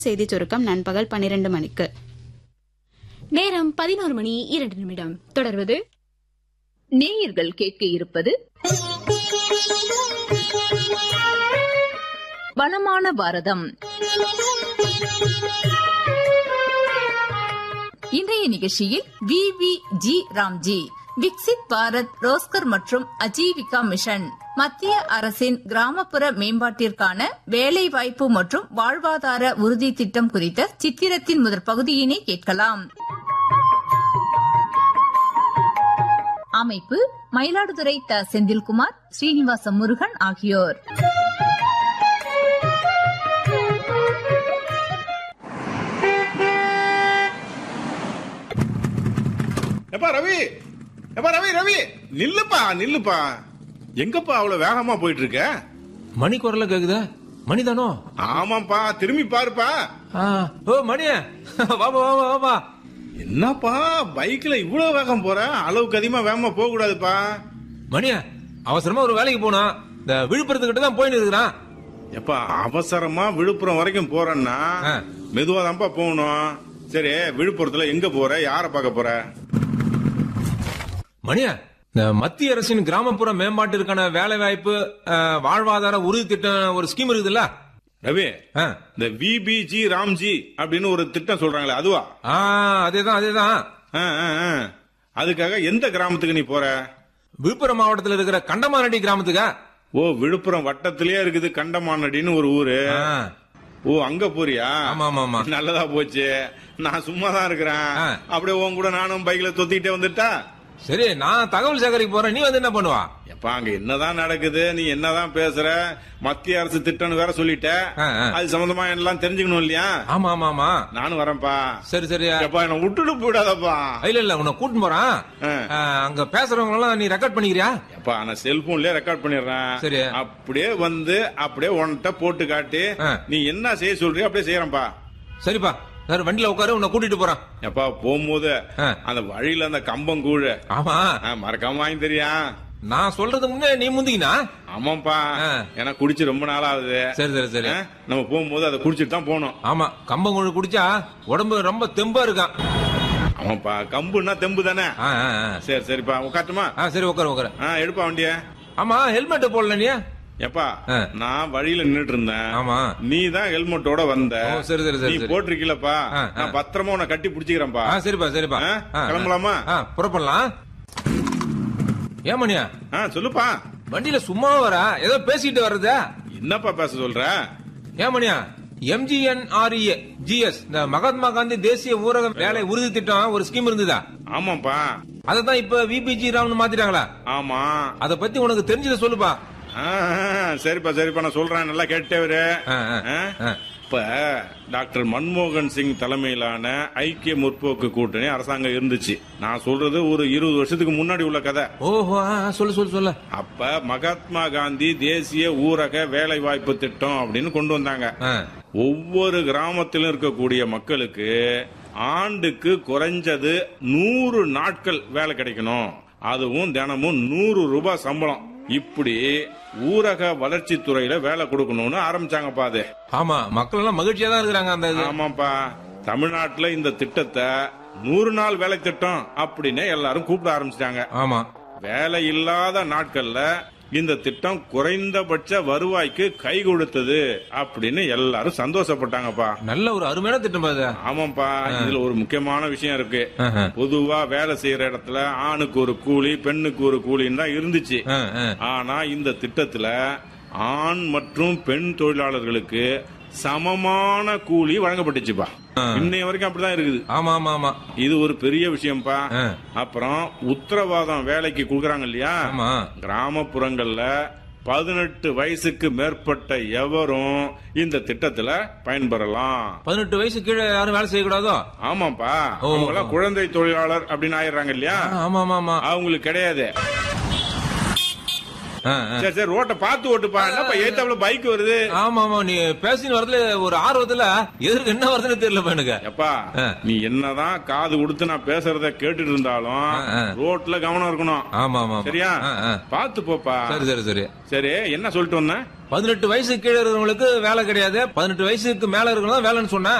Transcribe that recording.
செய்தி சுருக்கம் நண்பகல் பன்னிரண்டு மணிக்கு நேரம் பதினோரு மணி இரண்டு நிமிடம் தொடர்வது நேயர்கள் கேட்க இருப்பது வளமான பாரதம் இன்றைய நிகழ்ச்சியில் V V G Ramji Viksit Bharat Rozgar மற்றும் அஜீவிகா மிஷன் மத்திய அரசின் கிராமப்புற மேம்பாட்டிற்கான வேலைவாய்ப்பு மற்றும் வாழ்வாதார உறுதி திட்டம் குறித்த சித்திரத்தின் முதற் பகுதியினை கேட்கலாம் அமைப்பு மயிலாடுதுறை த செந்தில்குமார் ஸ்ரீனிவாச முருகன் ஆகியோர் எப்பா ரவி எப்பா ரவி ரவி நில்லுப்பா நில்லுப்பா எங்கப்பா அவ்வளவு வேகமா போயிட்டு இருக்க மணி குரல கேக்குதா மணிதானோ ஆமாப்பா திரும்பி பாருப்பா ஆ, ஓ மணிய வாமா வாமா வாமா என்னப்பா பைக்ல இவ்வளவு வேகம் போற அளவுக்கு அதிகமா வேகமா போக கூடாதுப்பா மணிய அவசரமா ஒரு வேலைக்கு போனோம் இந்த விழுப்புரத்துக்கிட்ட தான் போயின்னு இருக்கிறான் எப்பா அவசரமா விழுப்புரம் வரைக்கும் போறேன்னா ஆ. மெதுவா தான்ப்பா போகணும் சரி விழுப்புரத்துல எங்க போற யார பார்க்க போற மணிய இந்த மத்திய அரசின் கிராமப்புற மேம்பாட்டிற்கான வேலை வாய்ப்பு வாழ்வாதார உறுதி திட்டம் ஒரு ஸ்கீம் இருக்குதுல்ல ரவி ஆ. இந்த விபிஜி ராம்ஜி அப்படின்னு ஒரு திட்டம் சொல்றாங்களே அதுவா ஆ, அதேதான் அதேதான் ஆ, ஆ, ஆ. அதுக்காக எந்த கிராமத்துக்கு நீ போற விழுப்புரம் மாவட்டத்தில் இருக்கிற கண்டமானடி கிராமத்துக்கா ஓ விழுப்புரம் வட்டத்திலேயே இருக்குது கண்டமானடின்னு ஒரு ஊரு ஆ, ஓ அங்க போறியா ஆமா ஆமா ஆமா நல்லதா போச்சு நான் சும்மா தான் இருக்கிறேன் ஆ. அப்படியே உன் கூட நானும் பைக்ல தொத்திக்கிட்டே வந்துட்டா சரி நான் தகவல் சேகரிக்க போறேன் நீ வந்து என்ன பண்ணுவா எப்பா அங்க என்னதான் நடக்குது நீ என்னதான் பேசுற மத்திய அரசு திட்டம்னு வேற சொல்லிட்ட ஆ, ஆ. அது சம்பந்தமா எல்லாம் தெரிஞ்சுக்கணும் இல்லையா ஆமா ஆமா ஆமா நானும் வரேன்ப்பா சரி சரி எப்பா என்ன விட்டுட்டு போயிடாதப்பா இல்ல இல்ல உன்னை கூட்டிட்டு போறான் ஆ. ஆ, அங்க பேசுறவங்க எல்லாம் நீ ரெக்கார்ட் பண்ணிக்கிறியா எப்பா நான் செல்போன்லயே ரெக்கார்ட் பண்ணிடுறேன் சரி. அப்படியே வந்து அப்படியே உன்கிட்ட போட்டு காட்டி ஆ. நீ என்ன செய்ய சொல்றியோ அப்படியே செய்யறேன்ப்பா சரிப்பா சார் வண்டியில உட்காரு உன்னை கூட்டிட்டு போறான் எப்பா போகும்போது ஆ. அந்த வழியில அந்த கம்பம் கூழு ஆமா ஆ, மறக்காம வாங்கி தெரியா நான் சொல்றது முன்னே நீ முந்திக்கினா ஆமாப்பா ஆ. ஏன்னா குடிச்சு ரொம்ப நாள் ஆகுது சரி சரி சரி ஆ, நம்ம போகும்போது அதை குடிச்சிட்டு தான் போகணும் ஆமா கம்பங்கூழ் குடிச்சா உடம்பு ரொம்ப தெம்பா இருக்கான் ஆமாப்பா கம்புன்னா தெம்பு தானே ஆ, ஆ, ஆ. சரி சரிப்பா உட்காட்டுமா ஆ சரி உட்காரு உட்காரு ஆ எடுப்பா வண்டிய ஆமா ஹெல்மெட் போடல நீ எப்பா ஆ. நான் வழியில நின்னுட்டு இருந்தேன் ஆமா நீ தான் ஹெல்மெட்டோட வந்த ஓ, சரி, சரி, சரி, நீ சரி. போட்டிருக்கீலப்பா ஆ, ஆ. நான் பத்திரமா உன்னை கட்டி பிடிச்சிக்கிறேன்ப்பா ஆ சரிப்பா சரிப்பா ஆ, ஆ, கிளம்பலாமா? ஆ புறப்படலாம் ஏன் மணியா ஆ சொல்லுப்பா வண்டியில சும்மாவா வர ஏதோ பேசிட்டு வர்றதா என்னப்பா பேச சொல்ற ஏன் மணியா எம்ஜிஎன்ஆர்இஏ ஜிஎஸ் இந்த மகாத்மா காந்தி தேசிய ஊரக வேலை உறுதி திட்டம் ஒரு ஸ்கீம் இருந்ததா ஆமாப்பா அததான் இப்ப விபிஜி ராம்னு மாத்திட்டாங்களா ஆமா அத பத்தி உனக்கு தெரிஞ்சதை சொல்லுப்பா ஆ, ஆ, சரிப்பா சரிப்பா நான் சொல்றேன் நல்லா கேட்டே வரு ஆ, ஆ, ஆ? ஆ. இப்ப டாக்டர் மன்மோகன் சிங் தலைமையிலான ஐக்கிய முற்போக்கு கூட்டணி அரசாங்கம் இருந்துச்சு நான் சொல்றது ஒரு இருபது வருஷத்துக்கு முன்னாடி உள்ள கதை ஓஹோ ஆ, ஆ, சொல்லு சொல்லு சொல்லு அப்ப மகாத்மா காந்தி தேசிய ஊரக வேலை வாய்ப்பு திட்டம் அப்படின்னு கொண்டு வந்தாங்க ஆ, ஒவ்வொரு கிராமத்திலும் இருக்கக்கூடிய மக்களுக்கு ஆண்டுக்கு குறைஞ்சது நூறு நாட்கள் வேலை கிடைக்கணும் அதுவும் தினமும் நூறு ரூபாய் சம்பளம் இப்படி ஊரக வளர்ச்சி துறையில வேலை கொடுக்கணும்னு ஆரம்பிச்சாங்கப்பா அது ஆமா மக்கள் எல்லாம் மகிழ்ச்சியா தான் இருக்கிறாங்க அந்த இது ஆமாப்பா தமிழ்நாட்டுல இந்த திட்டத்தை நூறு நாள் வேலை திட்டம் அப்படின்னு எல்லாரும் கூப்பிட ஆரம்பிச்சிட்டாங்க ஆமா வேலை இல்லாத நாட்கள்ல இந்த திட்டம் குறைந்தபட்ச வருவாய்க்கு கை கொடுத்தது அப்படின்னு எல்லாரும் சந்தோஷப்பட்டாங்கப்பா நல்ல ஒரு அருமையான திட்டம் அது ஆமாப்பா இதுல ஒரு முக்கியமான விஷயம் இருக்கு ஆஹா. பொதுவா வேலை செய்யற இடத்துல ஆணுக்கு ஒரு கூலி பெண்ணுக்கு ஒரு கூலின்னு தான் இருந்துச்சு ஆ, ஆ. ஆனா இந்த திட்டத்துல ஆண் மற்றும் பெண் தொழிலாளர்களுக்கு சமமான கூலி வழங்கப்பட்டுச்சுப்பா ஆ. இன்னைய வரைக்கும் அப்படிதான் இருக்குது ஆமா ஆமா ஆமா இது ஒரு பெரிய விஷயம்ப்பா ஆ. அப்புறம் உத்தரவாதம் வேலைக்கு கொடுக்கறாங்க இல்லையா ஆமா கிராமப்புறங்கள்ல பதினெட்டு வயசுக்கு மேற்பட்ட எவரும் இந்த திட்டத்துல பயன்பெறலாம் பதினெட்டு வயசு கீழே யாரும் வேலை செய்யக்கூடாதோ ஆமாப்பா ஓ. அவங்க எல்லாம் குழந்தை தொழிலாளர் அப்படின்னு ஆயிடுறாங்க இல்லையா ஆ, ஆமா ஆமா ஆமா அவங்களுக்கு கிடையாது ஆ, ஆ. சரி சரி ரோட்டை பார்த்து ஓட்டுப்பா என்னப்பா ஏத்தாப்புல பைக் வருது ஆமா ஆமா நீ பேசின வரதுல ஒரு ஆர்வத்துல எதிர்க்கு என்ன வருதுன்னு தெரியல எனக்கு எப்பா ஆ. நீ என்னதான் காது கொடுத்து நான் பேசுறத கேட்டுட்டு இருந்தாலும் ஆ. ரோட்ல கவனம் இருக்கணும் ஆமா ஆமா ஆமா. சரியா ஆ, ஆ. பார்த்து போப்பா சரி சரி சரி சரி என்ன சொல்லிட்டு வந்தேன் பதினெட்டு வயசு கீழே இருக்கிறவங்களுக்கு வேலை கிடையாது பதினெட்டு வயசுக்கு மேல இருக்கிறவங்க வேலைன்னு சொன்னா